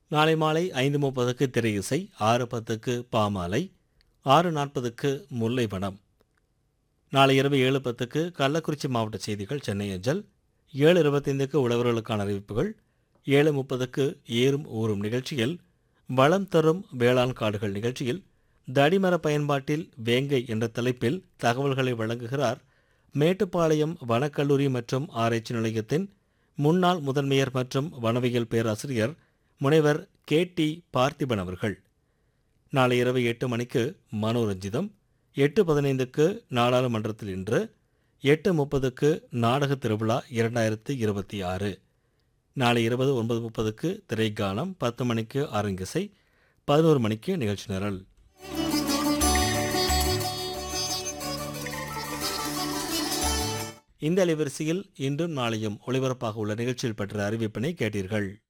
நாளை மாலை ஐந்து முப்பதுக்கு திரை இசை ஆறு பத்துக்கு பாமாலை ஆறு நாற்பதுக்கு முல்லைவனம் நாளை இரவு ஏழு பத்துக்கு கள்ளக்குறிச்சி மாவட்ட செய்திகள் சென்னை அஞ்சல் ஏழு இருபத்தைந்துக்கு உழவர்களுக்கான அறிவிப்புகள் ஏழு முப்பதுக்கு ஏறும் ஊறும் நிகழ்ச்சியில் வளம் தரும் வேளாண் காடுகள் நிகழ்ச்சியில் தடிமர பயன்பாட்டில் வேங்கை என்ற தலைப்பில் தகவல்களை வழங்குகிறார் மேட்டுப்பாளையம் வனக்கல்லூரி மற்றும் ஆராய்ச்சி நிலையத்தின் முன்னாள் முதன்மையர் மற்றும் வனவியல் பேராசிரியர் முனைவர் கே டி பார்த்திபன் அவர்கள் நாளை இரவு எட்டு மணிக்கு மனோரஞ்சிதம் எட்டு பதினைந்துக்கு நாடாளுமன்றத்தில் இன்று எட்டு முப்பதுக்கு நாடக திருவிழா இரண்டாயிரத்து இருபத்தி ஆறு நாளை இருபது ஒன்பது முப்பதுக்கு திரைக்கானம் பத்து மணிக்கு அரங்கிசை பதினோரு மணிக்கு நிகழ்ச்சி நிரல் இந்த அலைவரிசையில் இன்றும் நாளையும் ஒளிபரப்பாக உள்ள நிகழ்ச்சியில் பெற்ற அறிவிப்பினை கேட்டீர்கள்